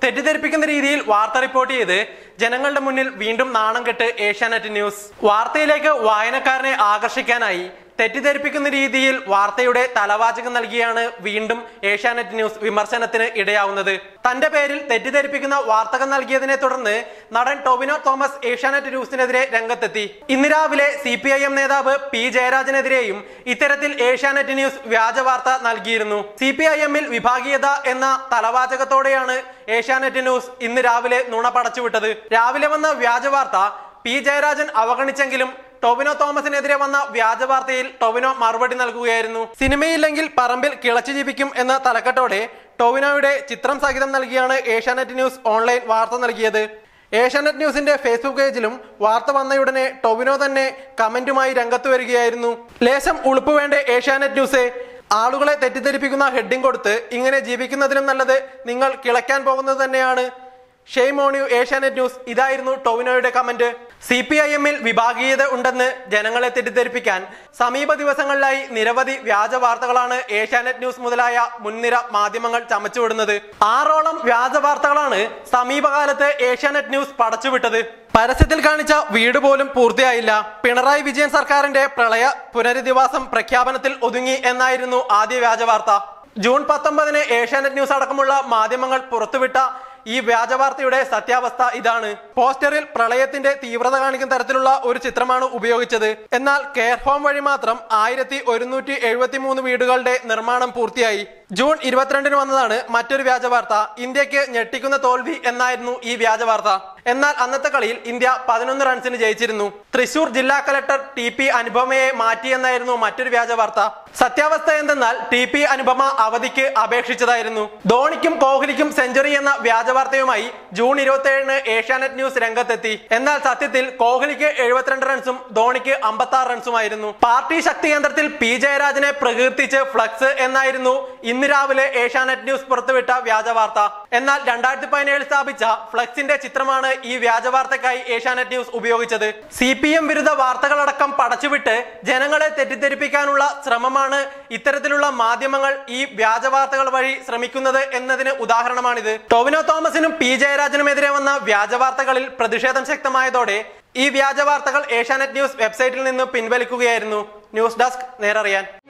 തെറ്റിദ്ധരിപ്പിക്കുന്ന രീതിയിൽ വാർത്ത റിപ്പോർട്ട് ചെയ്ത് ജനങ്ങളുടെ മുന്നിൽ വീണ്ടും നാണം കെട്ട് ഏഷ്യാനെറ്റ് ന്യൂസ് വാർത്തയിലേക്ക് വായനക്കാരനെ ആകർഷിക്കാനായി തെറ്റിദ്ധരിപ്പിക്കുന്ന രീതിയിൽ വാർത്തയുടെ തലവാചകം നൽകിയാണ് വീണ്ടും ഏഷ്യാനെറ്റ് ന്യൂസ് വിമർശനത്തിന് ഇടയാവുന്നത് തന്റെ പേരിൽ തെറ്റിദ്ധരിപ്പിക്കുന്ന വാർത്തകൾ നൽകിയതിനെ തുടർന്ന് നടൻ ടൊവിനോ തോമസ് ഏഷ്യാനെറ്റ് ന്യൂസിനെതിരെ രംഗത്തെത്തി ഇന്ന് രാവിലെ സി പി ഐ എം നേതാവ് പി ജയരാജനെതിരെയും ഇത്തരത്തിൽ ഏഷ്യാനെറ്റ് ന്യൂസ് വ്യാജ വാർത്ത നൽകിയിരുന്നു സി പി ഐ എമ്മിൽ വിഭാഗീയത എന്ന തലവാചകത്തോടെയാണ് ഏഷ്യാനെറ്റ് ന്യൂസ് ഇന്ന് രാവിലെ നുണ പടച്ചുവിട്ടത് രാവിലെ വന്ന വ്യാജ വാർത്ത പി ജയരാജൻ അവഗണിച്ചെങ്കിലും ടൊവിനോ തോമസിനെതിരെ വന്ന വ്യാജ വാർത്തയിൽ ടൊവിനോ മറുപടി നൽകുകയായിരുന്നു സിനിമയില്ലെങ്കിൽ പറമ്പിൽ കിളച്ചു ജീവിക്കും എന്ന തലക്കെട്ടോടെ ടൊവിനോയുടെ ചിത്രം സഹിതം നൽകിയാണ് ഏഷ്യാനെറ്റ് ന്യൂസ് ഓൺലൈൻ വാർത്ത നൽകിയത് ഏഷ്യാനെറ്റ് ന്യൂസിന്റെ ഫേസ്ബുക്ക് പേജിലും വാർത്ത വന്നയുടനെ ടൊവിനോ തന്നെ കമന്റുമായി രംഗത്ത് വരികയായിരുന്നു ലേശം ഉളുപ്പ് വേണ്ട ഏഷ്യാനെറ്റ് ന്യൂസേ ആളുകളെ തെറ്റിദ്ധരിപ്പിക്കുന്ന ഹെഡിങ് കൊടുത്ത് ഇങ്ങനെ ജീവിക്കുന്നതിലും നല്ലത് നിങ്ങൾ കിളയ്ക്കാൻ പോകുന്നത് തന്നെയാണ് shame on you Asianet news ഇതായിരുന്നു ടൊവിനോയുടെ കമന്റ് സി പി ഐ എമ്മിൽ വിഭാഗീയത ഉണ്ടെന്ന് ജനങ്ങളെ തെറ്റിദ്ധരിപ്പിക്കാൻ സമീപ ദിവസങ്ങളിലായി നിരവധി വ്യാജ വാർത്തകളാണ് ഏഷ്യാനെറ്റ് ന്യൂസ് മുതലായ മുൻനിര മാധ്യമങ്ങൾ ചമച്ചുവിടുന്നത് ആറോളം വ്യാജ വാർത്തകളാണ് സമീപകാലത്ത് ഏഷ്യാനെറ്റ് ന്യൂസ് പടച്ചുവിട്ടത് പരസ്യത്തിൽ കാണിച്ച വീട് പോലും പൂർത്തിയായില്ല പിണറായി വിജയൻ സർക്കാരിന്റെ പ്രളയ പുനരധിവാസം പ്രഖ്യാപനത്തിൽ ഒതുങ്ങി എന്നായിരുന്നു ആദ്യ വ്യാജ വാർത്ത ജൂൺ പത്തൊമ്പതിന് ഏഷ്യാനെറ്റ് ന്യൂസ് അടക്കമുള്ള മാധ്യമങ്ങൾ പുറത്തുവിട്ട ഈ വ്യാജ വാർത്തയുടെ സത്യാവസ്ഥ ഇതാണ് പോസ്റ്ററിൽ പ്രളയത്തിന്റെ തീവ്രത കാണിക്കുന്ന തരത്തിലുള്ള ഒരു ചിത്രമാണ് ഉപയോഗിച്ചത് എന്നാൽ കെയർ ഹോം വഴി മാത്രം ആയിരത്തി ഒരുന്നൂറ്റി എഴുപത്തി മൂന്ന് വീടുകളുടെ നിർമ്മാണം പൂർത്തിയായി ജൂൺ ഇരുപത്തിരണ്ടിന് വന്നതാണ് മറ്റൊരു വ്യാജ വാർത്ത ഇന്ത്യക്ക് ഞെട്ടിക്കുന്ന തോൽവി എന്നായിരുന്നു ഈ വ്യാജ വാർത്ത എന്നാൽ അന്നത്തെ കളിയിൽ ഇന്ത്യ പതിനൊന്ന് റൺസിന് ജയിച്ചിരുന്നു തൃശൂർ ജില്ലാ കലക്ടർ ടി പി അനുപമയെ മാറ്റിയെന്നായിരുന്നു മറ്റൊരു വ്യാജ വാർത്ത സത്യാവസ്ഥ എന്തെന്നാൽ ടി പി അനുപമ അവധിക്ക് അപേക്ഷിച്ചതായിരുന്നു ധോണിക്കും കോഹ്ലിക്കും സെഞ്ചുറി എന്ന വ്യാജ വാർത്തയുമായി ജൂൺ ഇരുപത്തി ഏഴിന് ഏഷ്യാനെറ്റ് ന്യൂസ് രംഗത്തെത്തി എന്നാൽ സത്യത്തിൽ കോഹ്ലിക്ക് എഴുപത്തിരണ്ട് റൺസും ധോണിക്ക് അമ്പത്തി ആറ് റൺസുമായിരുന്നു പാർട്ടി ശക്തി കേന്ദ്രത്തിൽ പി ജയരാജനെ പ്രകീർത്തിച്ച് ഫ്ലക്സ് എന്നായിരുന്നു ഇന്ന് രാവിലെ ഏഷ്യാനെറ്റ് ന്യൂസ് പുറത്തുവിട്ട വ്യാജ വാർത്ത എന്നാൽ രണ്ടായിരത്തി പതിനേഴിൽ സ്ഥാപിച്ച ഫ്ലക്സിന്റെ ചിത്രമാണ് ഈ വ്യാജ വാർത്തയ്ക്കായി ഏഷ്യാനെറ്റ് ന്യൂസ് ഉപയോഗിച്ചത് സി പി എം വിരുദ്ധ വാർത്തകളടക്കം പടച്ചുവിട്ട് ജനങ്ങളെ തെറ്റിദ്ധരിപ്പിക്കാനുള്ള ശ്രമമാണ് ഇത്തരത്തിലുള്ള മാധ്യമങ്ങൾ ഈ വ്യാജ വാർത്തകൾ വഴി ശ്രമിക്കുന്നത് എന്നതിന് ഉദാഹരണമാണിത് ടൊവിനോ തോമസിനും പി ജയരാജനുമെതിരെ വന്ന വ്യാജ വാർത്തകളിൽ പ്രതിഷേധം ശക്തമായതോടെ ഈ വ്യാജ വാർത്തകൾ ഏഷ്യാനെറ്റ് ന്യൂസ് വെബ്സൈറ്റിൽ നിന്ന് പിൻവലിക്കുകയായിരുന്നു ന്യൂസ് ഡെസ്ക് നേരറിയാൻ